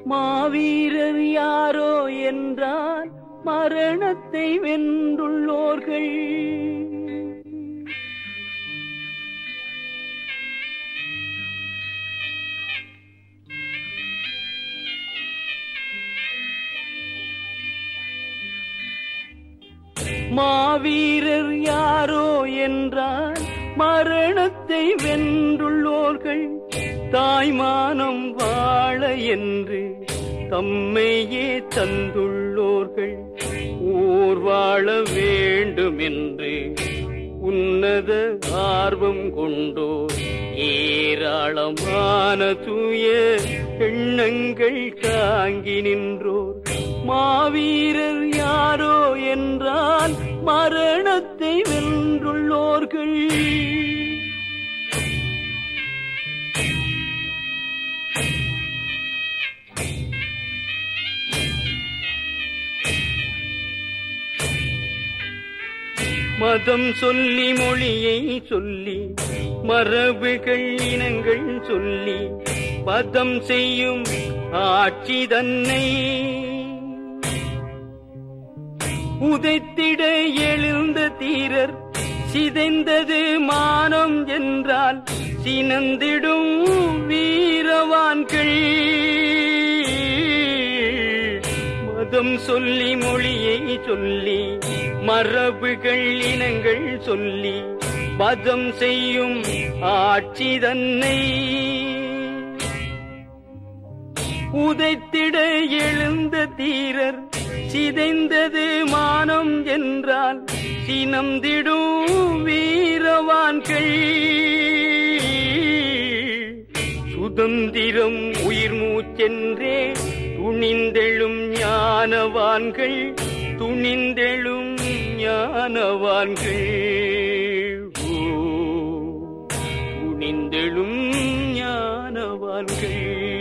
மாவீரர் யாரோ என்றால் மரணத்தை வென்றுள்ளோர்கள் மாவீரர் யாரோ என்றால் மரணத்தை வென்றுள்ளோர்கள் தாய்மானம் வாழ என்று தம்மையே தந்துள்ளோர்கள் ஊர் வாழ வேண்டும் என்று உன்னத ஆர்வம் கொண்டோர் ஏராளமான தூய எண்ணங்கள் தாங்கி நின்றோர் மாவீரர் யாரோ என்றால் மரணத்தை வென்றுள்ளோர்கள் மதம் சொல்லி மொழியை சொல்லி மரபுகள் இனங்கள் சொல்லி பதம் செய்யும் ஆட்சி தன்னை உதைத்திட எழுந்த தீரர் சிதைந்தது மானம் என்றால் சினந்திடும் வீரவான்கள் மதம் சொல்லி மொழியை சொல்லி மரபுகள் இனங்கள் சொல்லி பதம் செய்யும் ஆட்சி தன்னை உதைத்திட எழுந்த தீரர் சிதைந்தது மானம் என்றால் சினந்திடும் வீரவான்கள் சுதந்திரம் உயிர் மூச்சென்றே துணிந்தெழும் ஞானவான்கள் துணிந்தெழும் ஞானவான்கள் ஓ, துணிந்தெழும் ஞானவான்கள்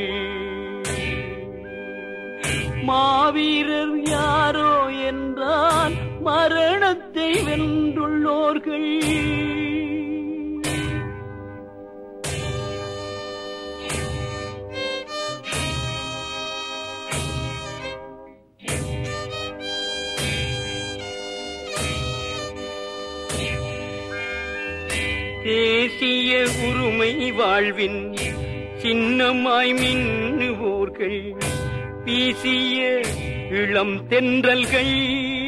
மாவீரர் யாரோ என்றால் மரணத்தை வென்றுள்ளோர்கள் தேசிய உரிமை வாழ்வின் சின்னமாய் மின்னுவோர்கள் வீசிய இளம் தென்றல்கள்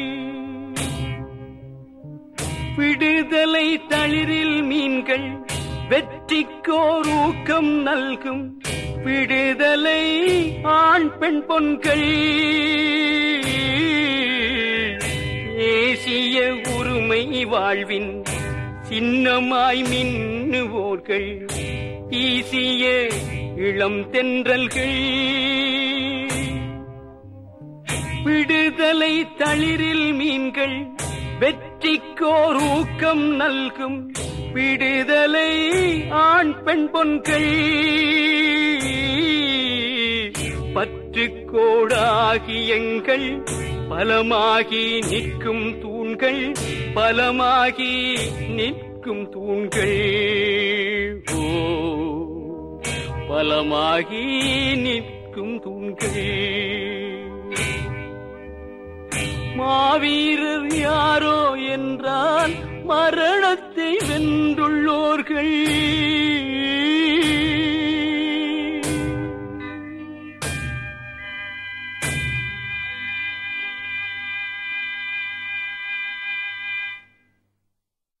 விடுதலை தளிரில் மீன்கள் வெற்றிக்கோர் ஊக்கம் நல்கும் விடுதலை ஆண் பெண் பொன்கள் தேசிய உரிமை வாழ்வின் சின்னமாய் மின்னுவோர்கள் வீசிய இளம் தென்றல்கள் விடுதலை தளிரில் மீன்கள் வெற்றிக்கோர் ஊக்கம் நல்கும் விடுதலை ஆண் பெண் பொன்கள் பற்றுக்கோடாகி எங்கள் பலமாகி நிற்கும் தூண்கள் பலமாகி நிற்கும் தூண்கள் ஓ பலமாகி நிற்கும் தூண்கள் மாவீரர் யாரோ என்றால் மரணத்தை வென்றுள்ளோர்கள்